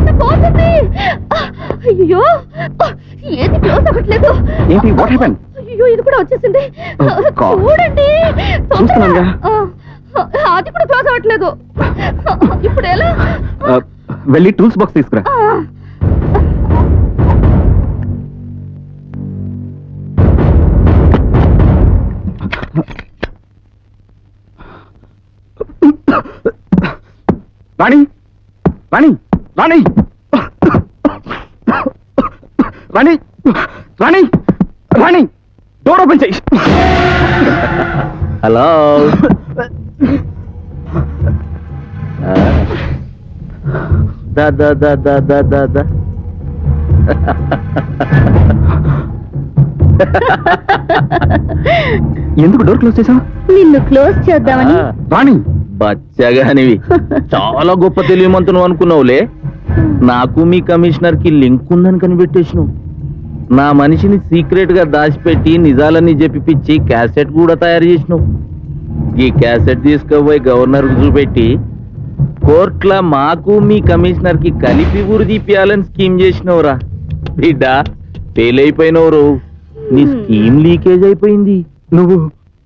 నన్ను పోతుంది అయ్యో ఏది క్లోజ్ అవ్వట్లేదు ఏంటి వాట్ హ్యాపెన్ అయ్యో ఇది కూడా వచ్చేసింది Oh, God. చూడండి తొందరగా. చూస్తున్నానుగా. ఆ, అది కూడా క్లోజ్ అవ్వట్లేదు ఇప్పుడు ఎలా వెళ్ళి టూల్స్ బాక్స్ తీసుకురా ఆ, రాణి రాణి రాణి రాణి రాణి రాణి డోర్ ఓపెన్ చేయి హలో దా దా దా దా దా దా దా ఎందుకు డోర్ క్లోజ్ చేసావు నిన్ను క్లోజ్ చేద్దామని రాణి బచ్చగానివి చాలా గొప్ప తెలియమంతును అనుకున్నావులే నాకు మీ కమిషనర్ కి లింక్ ఉందని కనిపెట్టేసినావు నా మనిషిని సీక్రెట్ గా దాచిపెట్టి నిజాలన్నీ చెప్పిపిచ్చి క్యాసెట్ కూడా తయారు చేసినావు ఈ క్యాసెట్ తీసుకుపోయి గవర్నర్ కు చూపెట్టి కోర్టుల మాకు మీ కమిషనర్ కి కలిపి ఊరు తీపియాలని స్కీమ్ చేసినవురా బిడ్డ ఫెయిల్ అయిపోయినవరు నీ స్కీమ్ లీకేజ్ అయిపోయింది నువ్వు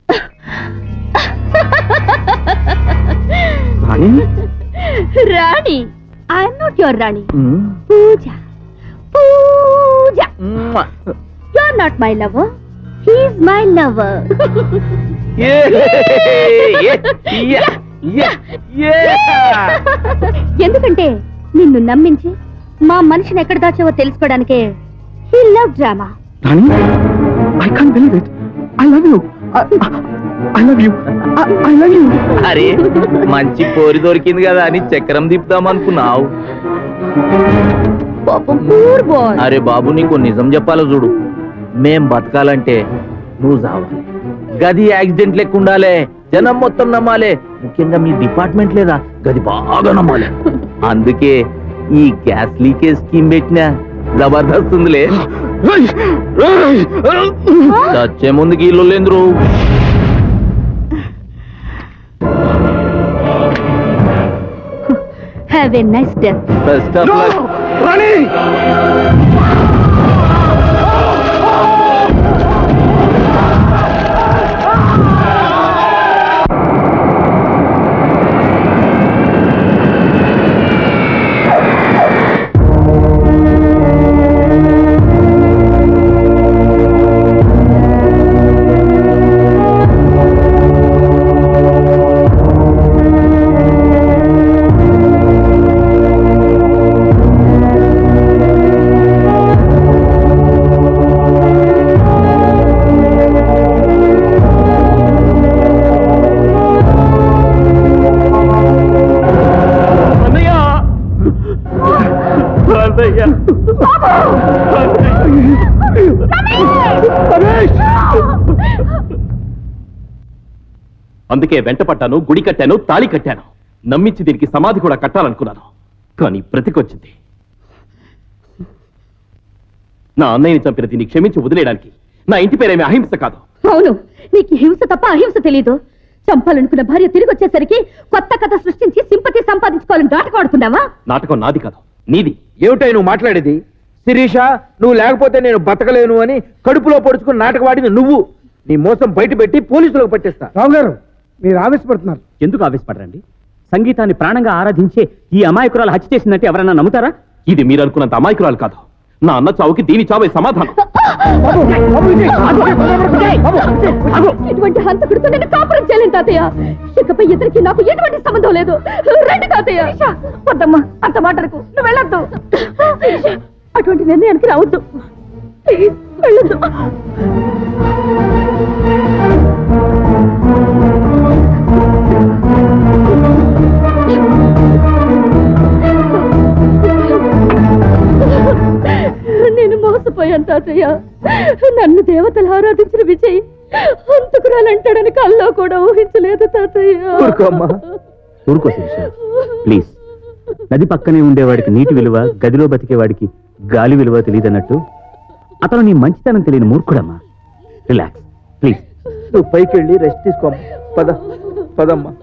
Rani Rani I'm not your Rani um. Pooja Pooja hmm. Your not my lover he's my lover ఎందుకంటే నిన్ను నమ్మించి మా మనిషిని ఎక్కడ దాచావో తెలుసుకోవడానికే he love drama Rani I can't believe it I love you I love you I love you అరే మంచి పోరి దొరికింది కదా అని చక్రం తిప్పుదాం అనుకున్నావు పాపం పూర్ బాయ్ అరే బాబు నీకు నిజం చెప్పాలో చూడు మేం బతకాలంటే నువ్వు చావాలి గది యాక్సిడెంట్ లెక్క ఉండాలే జనం మొత్తం నమ్మాలే ముఖ్యంగా మీ డిపార్ట్మెంట్ లేదా గది బాగా నమ్మాలి అందుకే ఈ గ్యాస్ లీకేజ్ స్కీమ్ పెట్టినా జబర్దస్త్ ఉందిలే చచ్చే ముందుకి ఇల్లు లేంద్రు have a nice death first of all Rani అందుకే వెంట పట్టాను గుడి కట్టాను తాళి కట్టాను నమ్మించి దీనికి సమాధి కూడా కట్టాలనుకున్నాను కానీ బ్రతికొచ్చింది నా అన్నయ్యని చంపిన దీన్ని క్షమించి వదిలేయడానికి నా ఇంటి పేరేమి అహింస కాదు అవును నీకు హింస తప్ప అహింస తెలీదు చంపాలనుకున్న భార్య తిరిగి వచ్చేసరికి కొత్త కథ సృష్టించి సింపతి సంపాదించుకోవాలని నాటకం ఆడుకున్నావా నాటకం నాది కాదు నీది ఏమిటాయి నువ్వు మాట్లాడేది శిరీష నువ్వు లేకపోతే నేను బతకలేను అని కడుపులో పొడుచుకుని నాటక వాడింది నువ్వు నీ మోసం బయట పెట్టి పోలీసులకు పట్టేస్తా రావు గారు మీరు ఆవేశపడుతున్నారు ఎందుకు ఆవేశపడరండి సంగీతాన్ని ప్రాణంగా ఆరాధించే ఈ అమాయకురాలు హత్య చేసిందంటే ఎవరన్నా నమ్ముతారా ఇది మీరు అనుకున్నంత అమాయకురాలు కాదు నా అన్న చావుకి దీని చావే సమాధానం ఇటువంటి హంతకుడితో నేను కాపురం చేయలేను తాతయ్య ఇకపై ఇద్దరికి నాకు ఎటువంటి సంబంధం లేదు రండి తాతయ్య వద్దమ్మా అంత మాటలకు నువ్వు వెళ్ళొద్దు అటువంటి నిర్ణయానికి రావద్దు ప్లీజ్ వెళ్ళొద్దు నేను మోసపోయాను తాతయ్య నన్ను దేవతలు ఆరాధించిన విజయ్ అంతకురాలంటాడని కల్లో కూడా ఊహించలేదు తాతయ్య ఊరుకోమ్మా. ఊరుకో శిరీష ప్లీజ్ నది పక్కనే ఉండేవాడికి నీటి విలువ గదిలో బతికేవాడికి గాలి విలువ తెలియదన్నట్టు అతను నీ మంచితనం తెలియని మూర్ఖుడమ్మా రిలాక్స్ ప్లీజ్ నువ్వు పైకి వెళ్ళి రెస్ట్ తీసుకో పద పదమ్మా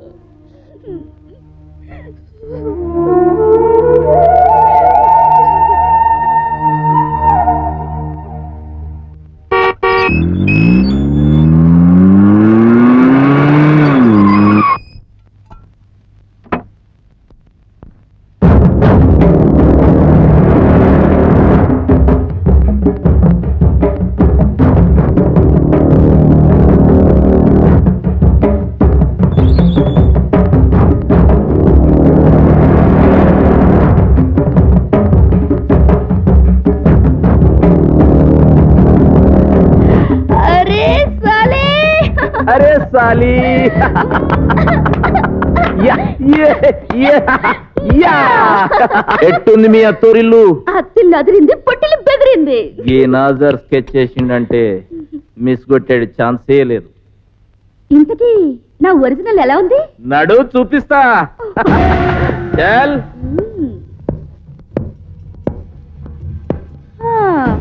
సాలి యా, యే, యా, యా. ఎట్టుంది మీ అత్తోరిల్లు అత్తిల్లు అదిరింది పొట్టిల్లు బెదిరింది ఈ నాజర్ స్కెచ్ చేసిండంటే మిస్ కొట్టాడు ఛాన్సే లేదు ఇంతకీ నా ఒరిజినల్ ఎలా ఉంది నడు చూపిస్తా చల్ మ్మ్. ఆ.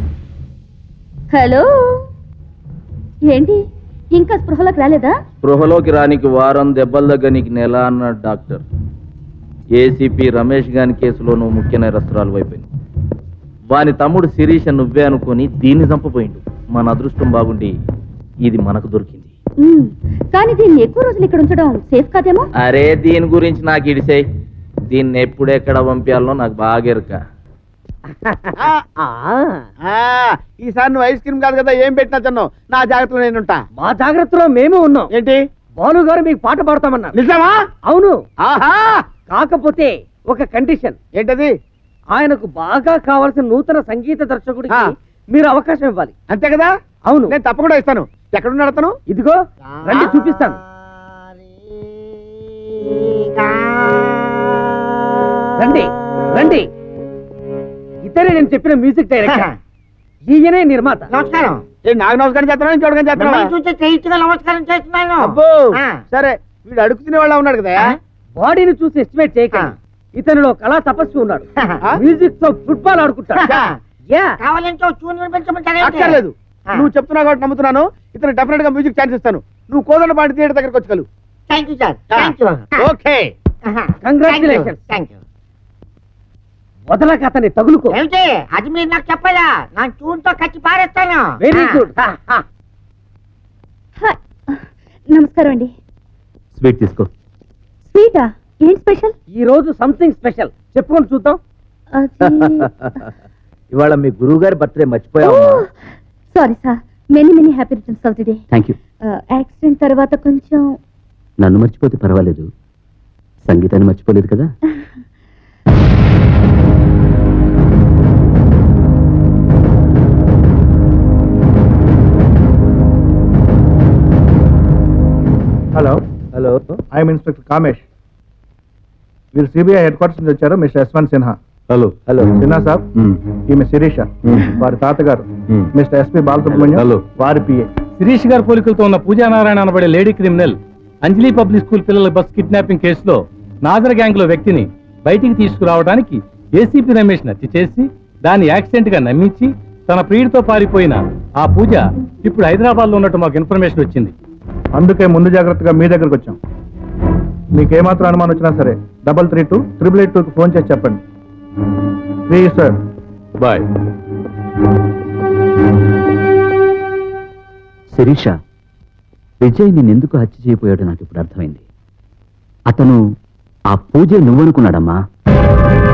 హలో ఏంటి ఇంకా స్పృహలోకి రాలేదా స్పృహలోకి రానికి వారం దెబ్బల దగ్గర నీకు నెల అన్నాడు డాక్టర్ ఏసీపీ రమేష్ గాని కేసులో నువ్వు ముఖ్య నేరస్తురాలు అయిపోయింది వాని తమ్ముడు శిరీష నువ్వే అనుకొని దీన్ని చంపపోయిండు మన అదృష్టం బాగుండి ఇది మనకు దొరికింది మ్మ్. కానీ దీన్ని ఎక్కువ రోజులు ఇక్కడ ఉంచడం సేఫ్ కాదేమో అరే దీని గురించి నాకు ఇడిసే దీన్ని ఎప్పుడెక్కడ పంపించాలో నాకు బాగా ఎరక ఈసారి నువ్వు ఐస్ క్రీమ్ కాదు కదా ఏం పెట్టినా తిన్నావు నా జాగ్రత్తలో నేను ఉంటా మా జాగ్రత్తలో మేము ఉన్నాం ఏంటి భాను గారు మీకు పాట పాడతామన్నారు నిజమా అవును ఆహా కాకపోతే ఒక కండిషన్ ఏంటది ఆయనకు బాగా కావాల్సిన నూతన సంగీత దర్శకుడికి ఆ. మీరు అవకాశం ఇవ్వాలి అంతే కదా అవును నేను తప్పకుండా ఇస్తాను ఎక్కడున్నాడు అతను ఇదిగో రండి చూపిస్తాను రండి రండి ఇతనే నేను చెప్పిన మ్యూజిక్ డైరెక్టర్ ఈయనే నిర్మాత నమస్కారం ఏ నాకు నమస్కారం చేస్తాను చూడగానే చేస్తాను చూస్తే చేయించుగా నమస్కారం చేస్తున్నాను అబ్బో ఆ. సరే వీడు అడుగుతున్న వాళ్ళ ఉన్నాడు కదా బాడీని చూసి ఎస్టిమేట్ చేయకండి ఇతనిలో కళా తపస్వి ఉన్నాడు ఆ? మ్యూజిక్ తో ఫుట్బాల్ ఆడుకుంటాడు యా. యా కావాలంటే ఓ చూని వినిపించమంటారా అక్కర్లేదు ఆ. నువ్వు చెప్తున్నావు కాబట్టి నమ్ముతున్నాను ఇతను డెఫినెట్ గా మ్యూజిక్ ఛాన్స్ ఇస్తాను నువ్వు కోదండ పాటి థియేటర్ దగ్గరకు వచ్చగలవు thank you sir thank you okay Congratulations. Thank you వదలక అతన్ని తగులుకో ఏమిటి అది మీరు నాకు చెప్పదా నా చూన్తో కచ్చి పారేస్తాను వెరీ ఆ. Good hi. నమస్కారం అండి స్వీట్ తీసుకో స్వీటా ఏం స్పెషల్ ఈ రోజు సంథింగ్ స్పెషల్ చెప్పుకొని చూద్దాం అది ఇవాళ మీ గురువు గారి బర్త్డే మర్చిపోయావు sorry sir many many happy returns of the day thank you accident తర్వాత కొంచెం నన్ను మర్చిపోతే పర్వాలేదు సంగీతాన్ని మర్చిపోలేదు కదా hello hello I'm inspector Kamesh వీరు సిబిఐ హెడ్ క్వార్టర్స్ నుంచి వచ్చారు mister Yashwant Sinha hello hello Sinha సాబ్ ఈమె శిరీష వారి తాతగారు మిస్టర్ ఎస్పి బాలసుబ్రహ్మణ్యం హలో. వారి పిఏ శిరీష్ గారి పోలికలతో ఉన్న పూజా నారాయణ అనబడే lady criminal Anjali public school పిల్లల బస్ కిడ్నాపింగ్ కేసులో నాజర్ గ్యాంగ్ లో వ్యక్తిని బయటికి తీసుకురావడానికి ఏసీపీ రమేష్ హత్య చేసి దాన్ని యాక్సిడెంట్ గా నమ్మించి తన ప్రియుడితో పారిపోయిన ఆ పూజ ఇప్పుడు హైదరాబాద్ లో ఉన్నట్టు మాకు ఇన్ఫర్మేషన్ వచ్చింది అందుకే ముందు జాగ్రత్తగా మీ దగ్గరకు వచ్చాం మీకు ఏమాత్రం అనుమానం వచ్చినా సరే double three two triple eight టూకి ఫోన్ చేసి చెప్పండి please sir bye Shirisha Vijay నిన్నెందుకు హత్య చేయబోయాడో నాకు ఇప్పుడు అర్థమైంది అతను ఆ పూజ నువ్వనుకున్నాడమ్మా